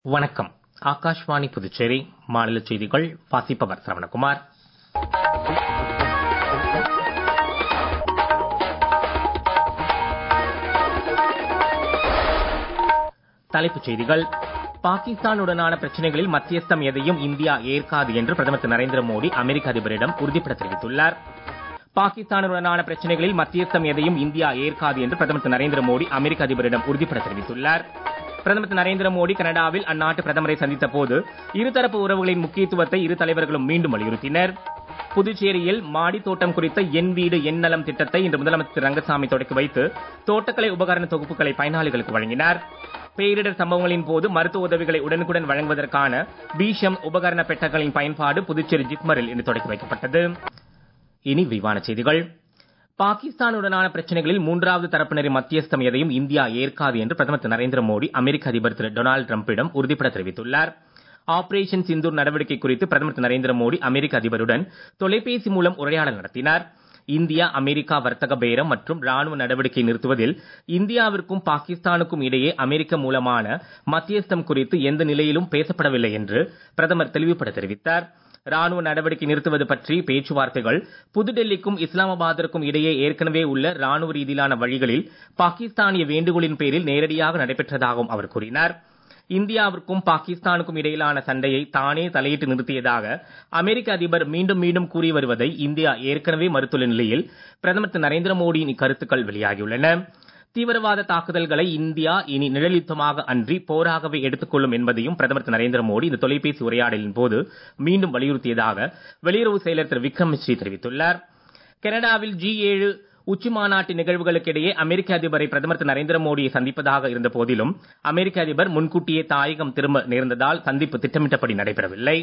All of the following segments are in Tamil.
வணக்கம் ஆகாஷ்வாணி புதுச்சேரி மாநில செய்திகள் வாசிப்பவர் சரவணகுமார் தலைப்புச் செய்திகள் பாகிஸ்தானுடனான பிரச்சனைகளில் மத்தியஸ்தம் எதையும் இந்தியா ஏற்காது என்று பிரதமர் திரு நரேந்திர மோடி அமெரிக்க அதிபரிடம் உறுதிபட தெரிவித்துள்ளார் பாகிஸ்தானுடனான பிரச்சனைகளில் மத்தியஸ்தம் எதையும் இந்தியா ஏற்காது என்று பிரதமர் திரு நரேந்திர மோடி அமெரிக்க அதிபரிடம் உறுதிபட தெரிவித்துள்ளார் பிரதமர் திரு நரேந்திர மோடி கனடாவில் அந்நாட்டு பிரதமரை சந்தித்த போது இருதரப்பு உறவுகளின் முக்கியத்துவத்தை இரு தலைவர்களும் மீண்டும் வலியுறுத்தினர் புதுச்சேரியில் மாடி தோட்டம் குறித்த என் வீடு என் நலம் திட்டத்தை இன்று முதலமைச்சர் திரு ரங்கசாமி தொடக்கி வைத்து தோட்டக்கலை உபகரண தொகுப்புகளை பயனாளிகளுக்கு வழங்கினார் பேரிடர் சம்பவங்களின் போது மருத்துவ உதவிகளை உடனுக்குடன் வழங்குவதற்கான பீஷம் உபகரண பெட்டகங்களின் பயன்பாடு புதுச்சேரி ஜிப்மரில் இன்று தொடக்கி வைக்கப்பட்டது இனி விரிவான செய்திகள் பாகிஸ்தானுடனான பிரச்சனைகளில் மூன்றாவது தரப்பினரின் மத்தியஸ்தம் எதையும் இந்தியா ஏற்காது என்று பிரதமர் திரு நரேந்திர மோடி அமெரிக்க அதிபர் திரு டொனால்டு டிரம்பிடம் உறுதிபட தெரிவித்துள்ளார் ஆபரேஷன் சிந்தூர் நடவடிக்கை குறித்து பிரதமர் திரு நரேந்திர மோடி அமெரிக்க அதிபருடன் தொலைபேசி மூலம் உரையாடல் நடத்தினார் இந்தியா அமெரிக்கா வர்த்தக பேரம் மற்றும் ராணுவ நடவடிக்கை நிறுத்துவதில் இந்தியாவிற்கும் பாகிஸ்தானுக்கும் இடையே அமெரிக்க மூலமான மத்தியஸ்தம் குறித்து எந்த நிலையிலும் பேசப்படவில்லை என்று பிரதமர் தெளிவுபட தெரிவித்தார் ராணுவ நடவடிக்கை நிறுத்துவது பற்றி பேச்சுவார்த்தைகள் புதுடெல்லிக்கும் இஸ்லாமாபாத்திற்கும் இடையே ஏற்கனவே உள்ள ராணுவ ரீதியிலான வழிகளில் பாகிஸ்தானிய வேண்டுகோளின் பேரில் நேரடியாக நடைபெற்றதாகவும் அவர் கூறினார் இந்தியாவிற்கும் பாகிஸ்தானுக்கும் இடையிலான சண்டையை தானே தலையிட்டு நிறுத்தியதாக அமெரிக்க அதிபர் மீண்டும் மீண்டும் கூறி வருவதை இந்தியா ஏற்கனவே மறுத்துள்ள நிலையில் பிரதமர் திரு நரேந்திர மோடியின் இக்கருத்துக்கள் வெளியாகியுள்ளன தீவிரவாத தாக்குதல்களை இந்தியா இனி நிழலித்தமாக அன்றி போராகவே எடுத்துக்கொள்ளும் என்பதையும் பிரதமர் திரு நரேந்திர மோடி இந்த தொலைபேசி உரையாடலின் போது மீண்டும் வலியுறுத்தியதாக வெளியுறவு செயலர் திரு விக்ரம் மிஸ்ரி தெரிவித்துள்ளார் கனடாவில் ஜி ஏழு உச்சி மாநாட்டு நிகழ்வுகளுக்கு இடையே அமெரிக்க அதிபரை பிரதமர் திரு நரேந்திர மோடியை சந்திப்பதாக இருந்த போதிலும் அமெரிக்க அதிபர் முன்கூட்டியே தாயகம் திரும்ப நேர்ந்ததால் சந்திப்பு திட்டமிட்டபடி நடைபெறவில்லை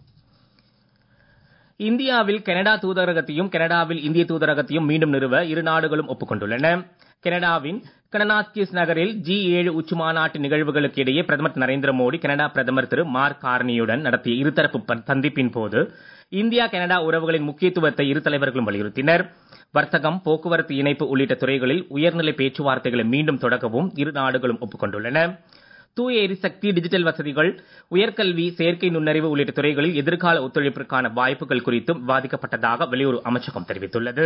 இந்தியாவில் கனடா தூதரகத்தையும் கனடாவில் இந்திய தூதரகத்தையும் மீண்டும் நிறுவ இரு நாடுகளும் ஒப்புக்கொண்டுள்ளன கனடாவின் கனநாஸ்கிஸ் நகரில் ஜி ஏழு உச்சி மாநாட்டு நிகழ்வுகளுக்கு இடையே பிரதமர் திரு நரேந்திர மோடி கனடா பிரதமர் திரு மார்க் கார்னியுடன் நடத்திய இருதரப்பு சந்திப்பின் போது இந்தியா கனடா உறவுகளின் முக்கியத்துவத்தை இரு தலைவர்களும் வலியுறுத்தினர் வர்த்தகம் போக்குவரத்து இணைப்பு உள்ளிட்ட துறைகளில் உயர்நிலை பேச்சுவார்த்தைகளை மீண்டும் தொடங்கவும் இரு நாடுகளும் ஒப்புக்கொண்டுள்ளன தூய எரிசக்தி டிஜிட்டல் வசதிகள் உயர்கல்வி செயற்கை நுண்ணறிவு உள்ளிட்ட துறைகளில் எதிர்கால ஒத்துழைப்பிற்கான வாய்ப்புகள் குறித்தும் விவாதிக்கப்பட்டதாக வெளியுறவு அமைச்சகம் தெரிவித்துள்ளது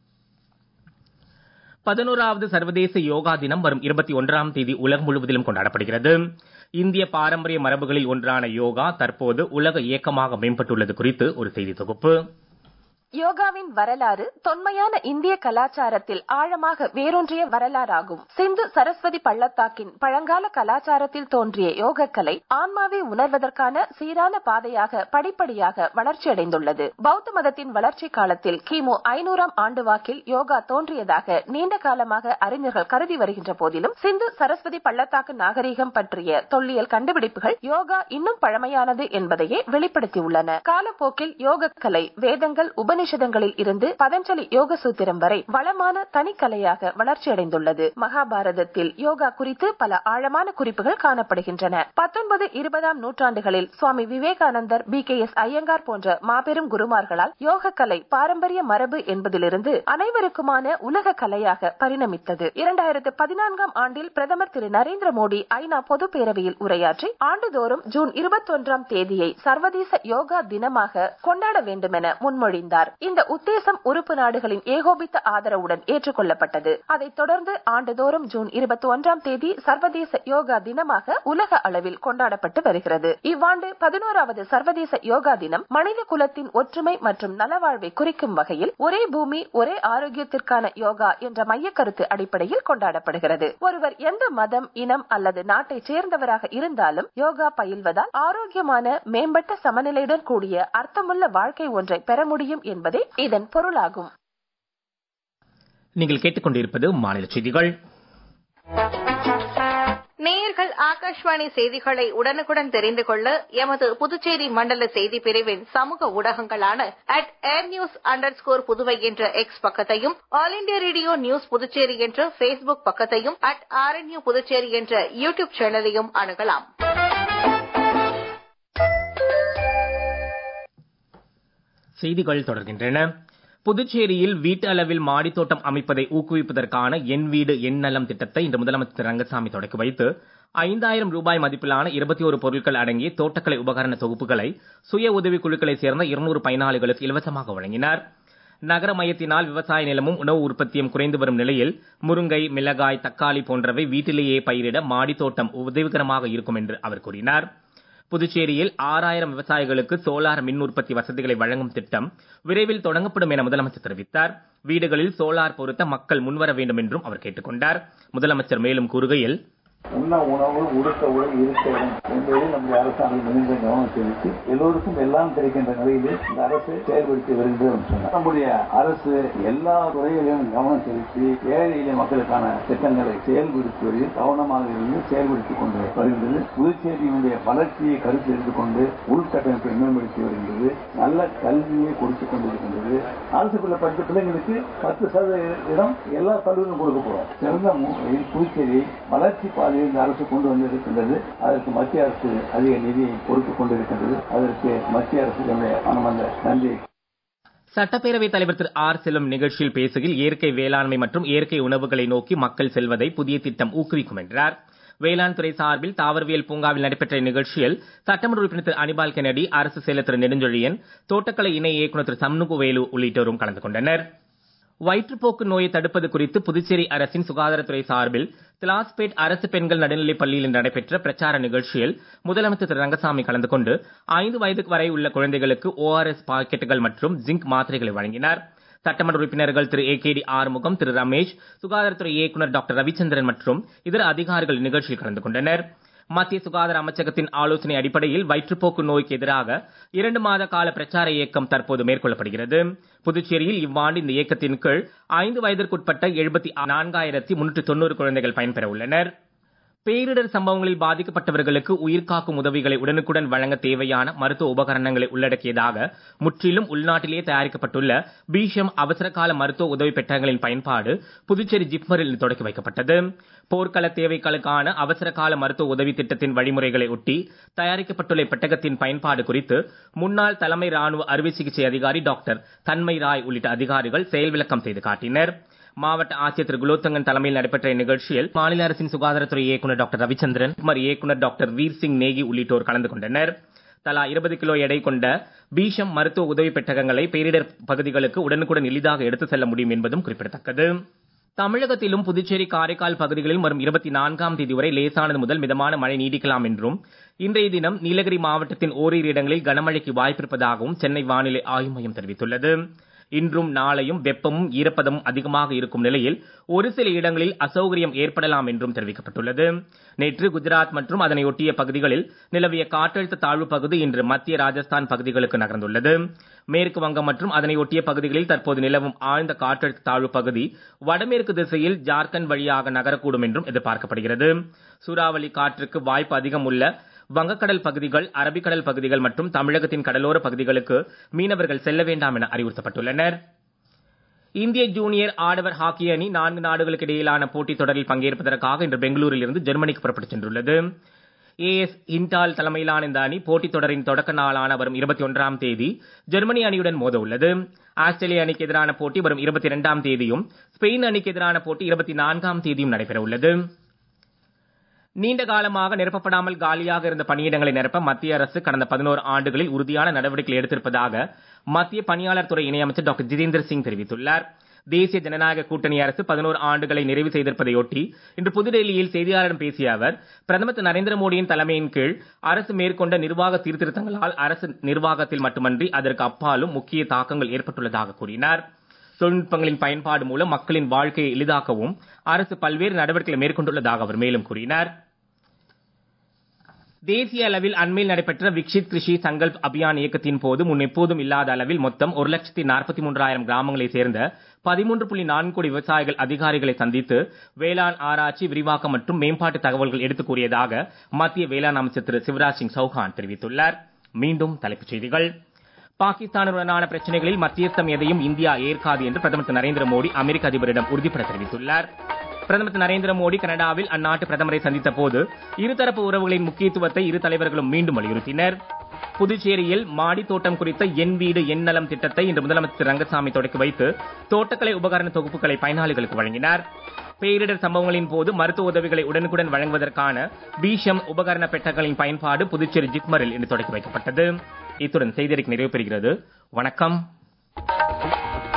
பதினோராவது சர்வதேச யோகா தினம் வரும் இருபத்தி ஒன்றாம் தேதி உலகம் முழுவதிலும் கொண்டாடப்படுகிறது இந்திய பாரம்பரிய மரபுகளில் ஒன்றான யோகா தற்போது உலக இயக்கமாக மேம்பட்டுள்ளது குறித்து ஒரு செய்தி தொகுப்பு யோகாவின் வரலாறு தொன்மையான இந்திய கலாச்சாரத்தில் ஆழமாக வேரூன்றிய வரலாறாகும் சிந்து சரஸ்வதி பள்ளத்தாக்கின் பழங்கால கலாச்சாரத்தில் தோன்றிய யோகக்கலை ஆன்மாவை உணர்வதற்கான சீரான பாதையாக படிப்படியாக வளர்ச்சியடைந்துள்ளது பௌத்த மதத்தின் வளர்ச்சி காலத்தில் கிமு ஐநூறாம் ஆண்டு வாக்கில் யோகா தோன்றியதாக நீண்ட காலமாக அறிஞர்கள் கருதி வருகின்ற போதிலும் சிந்து சரஸ்வதி பள்ளத்தாக்கு நாகரீகம் பற்றிய தொல்லியல் கண்டுபிடிப்புகள் யோகா இன்னும் பழமையானது என்பதையே வெளிப்படுத்தியுள்ளன காலப்போக்கில் யோகக்கலை வேதங்கள் உப உபனிஷதங்களில் இருந்து பதஞ்சலி யோக சூத்திரம் வரை வளமான தனிக்கலையாக வளர்ச்சியடைந்துள்ளது மகாபாரதத்தில் யோகா குறித்து பல ஆழமான குறிப்புகள் காணப்படுகின்றன பத்தொன்பது இருபதாம் நூற்றாண்டுகளில் சுவாமி விவேகானந்தர் பி கே எஸ் ஐயங்கார் போன்ற மாபெரும் குருமார்களால் யோக கலை பாரம்பரிய மரபு என்பதிலிருந்து அனைவருக்குமான உலக கலையாக பரிணமித்தது இரண்டாயிரத்து பதினான்காம் ஆண்டில் பிரதமர் திரு நரேந்திர மோடி ஐநா பொது பேரவையில் உரையாற்றி ஆண்டுதோறும் ஜூன் இருபத்தொன்றாம் தேதியை சர்வதேச யோகா தினமாக கொண்டாட வேண்டும் என முன்மொழிந்தார் இந்த உத்தேசம் உறுப்பு நாடுகளின் ஏகோபித்த ஆதரவுடன் ஏற்றுக்கொள்ளப்பட்டது அதைத் தொடர்ந்து ஆண்டுதோறும் ஜூன் இருபத்தி ஒன்றாம் தேதி சர்வதேச யோகா தினமாக உலக அளவில் கொண்டாடப்பட்டு வருகிறது இவ்வாண்டு பதினோராவது சர்வதேச யோகா தினம் மனித குலத்தின் ஒற்றுமை மற்றும் நலவாழ்வை குறிக்கும் வகையில் ஒரே பூமி ஒரே ஆரோக்கியத்திற்கான யோகா என்ற மைய கருத்து அடிப்படையில் கொண்டாடப்படுகிறது ஒருவர் எந்த மதம் இனம் அல்லது நாட்டை சேர்ந்தவராக இருந்தாலும் யோகா பயில்வதால் ஆரோக்கியமான மேம்பட்ட சமநிலையுடன் கூடிய அர்த்தமுள்ள வாழ்க்கை ஒன்றை பெற முடியும் என்பதே இதன் பொருளாகும் நீங்கள் கேட்டுக்கொண்டிருப்பது மாநில செய்திகள் நேயர்கள் ஆகாஷ்வாணி செய்திகளை உடனுக்குடன் தெரிந்து கொள்ள எமது புதுச்சேரி மண்டல செய்தி பிரிவின் சமூக ஊடகங்களான at AIR news under score Puduvai என்ற எக்ஸ் பக்கத்தையும் all India radio news Puducherry என்ற பேஸ்புக் பக்கத்தையும் அட் ஆர்என்யூ புதுச்சேரி என்ற யூ டியூப் சேனலையும் அணுகலாம் செய்திகள் தொடர்கின்றன புதுச்சேரியில் வீட்டு அளவில் மாடித்தோட்டம் அமைப்பதை ஊக்குவிப்பதற்கான என் வீடு என் நலம் திட்டத்தை இன்று முதலமைச்சர் திரு ரங்கசாமி தொடக்கி வைத்து ஐந்தாயிரம் ரூபாய் மதிப்பிலான இருபத்தி ஒரு பொருட்கள் அடங்கிய தோட்டக்கலை உபகரண தொகுப்புகளை சுய உதவிக் குழுக்களைச் சேர்ந்த இருநூறு பயனாளிகளுக்கு இலவசமாக வழங்கினார் நகர மையத்தினால் விவசாய நிலமும் உணவு உற்பத்தியும் குறைந்து வரும் நிலையில் முருங்கை மிளகாய் தக்காளி போன்றவை வீட்டிலேயே பயிரிட மாடித்தோட்டம் உதவிகரமாக இருக்கும் என்று அவர் கூறினார் புதுச்சேரியில் ஆறாயிரம் விவசாயிகளுக்கு சோலார் மின் உற்பத்தி வசதிகளை வழங்கும் திட்டம் விரைவில் தொடங்கப்படும் என முதலமைச்சர் தெரிவித்தார் வீடுகளில் சோலார் பொருத்த மக்கள் முன்வர வேண்டும் என்றும் அவர் கேட்டுக்கொண்டார் முதலமைச்சர் மேலும் கூறுகையில் உண்ண உணவு உடுத்த உடை இருக்க இடம் என்பதை நம்முடைய அரசாங்கம் மிகுந்த கவனம் செலுத்தி எல்லோருக்கும் எல்லாம் கிடைக்கின்ற நிலையிலே இந்த அரசு செயல்படுத்தி வருகிறது சொன்னார் நம்முடைய அரசு எல்லா துறைகளிலும் கவனம் செலுத்தி ஏழை எளிய மக்களுக்கான திட்டங்களை செயல்படுத்துவதில் கவனமாக இருந்து செயல்படுத்திக் கொண்டு வருகின்றது புதுச்சேரியினுடைய வளர்ச்சியை கருத்தில் எடுத்துக்கொண்டு உள்கட்டமைப்பை மேம்படுத்தி வருகின்றது நல்ல கல்வியை கொடுத்துக் கொண்டிருக்கின்றது அரசு பள்ளி படித்த பிள்ளைங்களுக்கு பத்து சதவீதம் எல்லா கல்லூரியும் கொடுக்க போறோம் சிறந்த முறையில் புதுச்சேரியை வளர்ச்சி பாதையில் இந்த அரசு கொண்டு வந்திருக்கின்றது அதற்கு மத்திய அரசு அதிக நிதியை கொடுத்துக் கொண்டிருக்கின்றது அதற்கு மத்திய அரசுக்கு மனமார்ந்த நன்றியை சட்டப்பேரவைத் தலைவர் திரு ஆர் செல்வம் நிகழ்ச்சியில் பேசுகையில் இயற்கை வேளாண்மை மற்றும் இயற்கை உணவுகளை நோக்கி மக்கள் செல்வதை புதிய திட்டம் ஊக்குவிக்கும் என்றார் வேளாண் துறை சார்பில் தாவரவியல் பூங்காவில் நடைபெற்ற நிகழ்ச்சியில் சட்டமன்ற உறுப்பினர் திரு அனிபால் கென்னடி அரசு செயலர் திரு நெடுஞ்செழியன் தோட்டக்கலை இணை இயக்குநர் திரு சண்முகவேலு உள்ளிட்டோரும் கலந்து கொண்டனர் வயிற்றுப்போக்கு நோயை தடுப்பது குறித்து புதுச்சேரி அரசின் சுகாதாரத்துறை சார்பில் திலாஸ்பேட் அரசு பெண்கள் நடுநிலைப் பள்ளியில் நடைபெற்ற பிரச்சார நிகழ்ச்சியில் முதலமைச்சர் திரு ரங்கசாமி கலந்து கொண்டு ஐந்து வயதுக்கு வரை உள்ள குழந்தைகளுக்கு ஓஆர்எஸ் பாக்கெட்டுகள் மற்றும் ஜிங்க் மாத்திரைகளை வழங்கினார் சட்டமன்ற உறுப்பினர்கள் Thiru A K D Arumugam Thiru Ramesh சுகாதாரத்துறை இயக்குநர் டாக்டர் ரவிச்சந்திரன் மற்றும் இதர அதிகாரிகள் நிகழ்ச்சியில் கலந்து கொண்டனர் மத்திய சுகாதார அமைச்சகத்தின் ஆலோசனை அடிப்படையில் வயிற்றுப்போக்கு நோய்க்கு எதிராக இரண்டு மாத கால பிரச்சார இயக்கம் தற்போது மேற்கொள்ளப்படுகிறது புதுச்சேரியில் இவ்வாண்டு இந்த இயக்கத்தின் கீழ் ஐந்து வயதிற்குட்பட்ட எழுபத்தி நான்காயிரத்தி முன்னூற்றி தொண்ணூறு குழந்தைகள் பயன்பெற உள்ளனர் பேரிடர் சம்பவங்களில் பாதிக்கப்பட்டவர்களுக்கு உயிர்காக்கும் உதவிகளை உடனுக்குடன் வழங்க தேவையான மருத்துவ உபகரணங்களை உள்ளடக்கியதாக முற்றிலும் உள்நாட்டிலேயே தயாரிக்கப்பட்டுள்ள பீஷம் அவசரகால மருத்துவ உதவி பெட்டகங்களின் பயன்பாடு புதுச்சேரி ஜிப்மரில் தொடக்கி வைக்கப்பட்டது போர்க்கள தேவைகளுக்கான அவசரகால மருத்துவ உதவி திட்டத்தின் வழிமுறைகளை ஒட்டி தயாரிக்கப்பட்டுள்ள பெட்டகத்தின் பயன்பாடு குறித்து முன்னாள் தலைமை ராணுவ அறுவை சிகிச்சை அதிகாரி டாக்டர் தன்மை ராய் உள்ளிட்ட அதிகாரிகள் செயல் விளக்கம் செய்து காட்டினர் மாவட்ட ஆட்சியர் திரு குலோத்தங்கன் தலைமையில் நடைபெற்ற இந்நிகழ்ச்சியில் மாநில அரசின் சுகாதாரத்துறை இயக்குநர் டாக்டர் ரவிச்சந்திரன் குமார் இயக்குநர் டாக்டர் வீர் சிங் நேகி உள்ளிட்டோர் கலந்து கொண்டனர் தலா இருபது கிலோ எடை கொண்ட பீஷம் மருத்துவ உதவி பெட்டகங்களை பேரிடர் பகுதிகளுக்கு உடனுக்குடன் எளிதாக எடுத்துச் செல்ல முடியும் என்பதும் குறிப்பிடத்தக்கது தமிழகத்திலும் புதுச்சேரி காரைக்கால் பகுதிகளில் வரும் இருபத்தி நான்காம் தேதி வரை லேசானது முதல் மிதமான மழை நீடிக்கலாம் என்றும் இன்றைய தினம் நீலகிரி மாவட்டத்தின் ஓரிரு இடங்களில் கனமழைக்கு வாய்ப்பிருப்பதாகவும் சென்னை வானிலை ஆய்வு மையம் தெரிவித்துள்ளது இன்றும் நாளையும் வெப்பமும் ஈரப்பதமும் அதிகமாக இருக்கும் நிலையில் ஒரு சில இடங்களில் அசௌகரியம் ஏற்படலாம் என்றும் தெரிவிக்கப்பட்டுள்ளது நேற்று குஜராத் மற்றும் அதனை ஒட்டிய பகுதிகளில் நிலவிய காற்றழுத்த தாழ்வு பகுதி இன்று மத்திய ராஜஸ்தான் பகுதிகளுக்கு நகர்ந்துள்ளது மேற்கு வங்கம் மற்றும் அதனை ஒட்டிய பகுதிகளில் தற்போது நிலவும் ஆழ்ந்த காற்றழுத்த தாழ்வு பகுதி வடமேற்கு திசையில் ஜார்க்கண்ட் வழியாக நகரக்கூடும் என்றும் எதிர்பார்க்கப்படுகிறது சூறாவளி காற்றுக்கு வாய்ப்பு அதிகம் உள்ள வங்கக்கடல் பகுதிகள் அரபிக்கடல் பகுதிகள் மற்றும் தமிழகத்தின் கடலோர பகுதிகளுக்கு மீனவர்கள் செல்ல வேண்டாம் என அறிவுறுத்தப்பட்டுள்ளனர் இந்திய ஜூனியர் ஆடவர் ஹாக்கி அணி நான்கு நாடுகளுக்கு இடையிலான போட்டித் தொடரில் பங்கேற்பதற்காக இன்று பெங்களூரில் இருந்து ஜெர்மனிக்கு புறப்பட்டுச் சென்றுள்ளது ஏஎஸ் ஹிண்டால் தலைமையிலான இந்த அணி போட்டித் தொடரின் தொடக்க நாளான வரும் இருபத்தி ஒன்றாம் தேதி ஜெர்மனி அணியுடன் மோத உள்ளது ஆஸ்திரேலிய அணிக்கு எதிரான போட்டி வரும் இருபத்தி இரண்டாம் தேதியும் ஸ்பெயின் அணிக்கு எதிரான போட்டி இருபத்தி நான்காம் தேதியும் நடைபெற உள்ளது நீண்ட காலமாக நிரப்பப்படாமல் காலியாக இருந்த பணியிடங்களை நிரப்ப மத்திய அரசு கடந்த பதினோரு ஆண்டுகளில் உறுதியான நடவடிக்கைகள் எடுத்திருப்பதாக மத்திய பணியாளர் துறை இணையமைச்சர் டாக்டர் ஜிதேந்திர சிங் தெரிவித்துள்ளார் தேசிய ஜனநாயக கூட்டணி அரசு பதினோரு ஆண்டுகளை நிறைவு செய்திருப்பதையொட்டி இன்று புதுடெல்லியில் செய்தியாளரிடம் பேசிய அவர் பிரதமர் திரு நரேந்திர மோடியின் தலைமையின் கீழ் அரசு மேற்கொண்ட நிர்வாக சீர்திருத்தங்களால் அரசு நிர்வாகத்தில் மட்டுமன்றி அதற்கு அப்பாலும் முக்கிய தாக்கங்கள் ஏற்பட்டுள்ளதாக கூறினார் தொழில்நுட்பங்களின் பயன்பாடு மூலம் மக்களின் வாழ்க்கையை எளிதாக்கவும் அரசு பல்வேறு நடவடிக்கைகளை மேற்கொண்டுள்ளதாக அவர் மேலும் கூறினார் தேசிய அளவில் அண்மையில் நடைபெற்ற விக்ஷித் கிருஷி சங்கல்ப் அபியான் இயக்கத்தின் போது முன் எப்போதும் இல்லாத அளவில் மொத்தம் ஒரு லட்சத்தி நாற்பத்தி மூன்றாயிரம் கிராமங்களைச் சேர்ந்த பதிமூன்று புள்ளி நான்கு கோடி விவசாயிகள் அதிகாரிகளை சந்தித்து வேளாண் ஆராய்ச்சி விரிவாக்கம் மற்றும் மேம்பாட்டு தகவல்கள் எடுத்துக் கூறியதாக மத்திய வேளாண் அமைச்சர் திரு சிவராஜ் சிங் சௌஹான் தெரிவித்துள்ளார் மீண்டும் தலைப்புச் செய்திகள் பாகிஸ்தானுடனான பிரச்சனைகளில் மத்தியஸ்தம் எதையும் இந்தியா ஏற்காது என்று பிரதமர் திரு நரேந்திர மோடி அமெரிக்க அதிபரிடம் உறுதிபட தெரிவித்துள்ளார் பிரதமர் திரு நரேந்திர மோடி கனடாவில் அந்நாட்டு பிரதமரை சந்தித்த போது இருதரப்பு உறவுகளின் முக்கியத்துவத்தை இரு தலைவர்களும் மீண்டும் வலியுறுத்தினர் புதுச்சேரியில் மாடி தோட்டம் குறித்த என் வீடு என் நலம் திட்டத்தை இன்று முதலமைச்சர் ரங்கசாமி தொடக்கி வைத்து தோட்டக்கலை உபகரண தொகுப்புகளை பயனாளிகளுக்கு வழங்கினார் பேரிடர் சம்பவங்களின் போது மருத்துவ உதவிகளை உடனுக்குடன் வழங்குவதற்கான பீஷம் உபகரண பெட்டகங்களின் பயன்பாடு புதுச்சேரி ஜிப்மரில் இன்று தொடக்கி வைக்கப்பட்டது இத்துடன் செய்தியறிக்கை நிறைவு பெறுகிறது வணக்கம்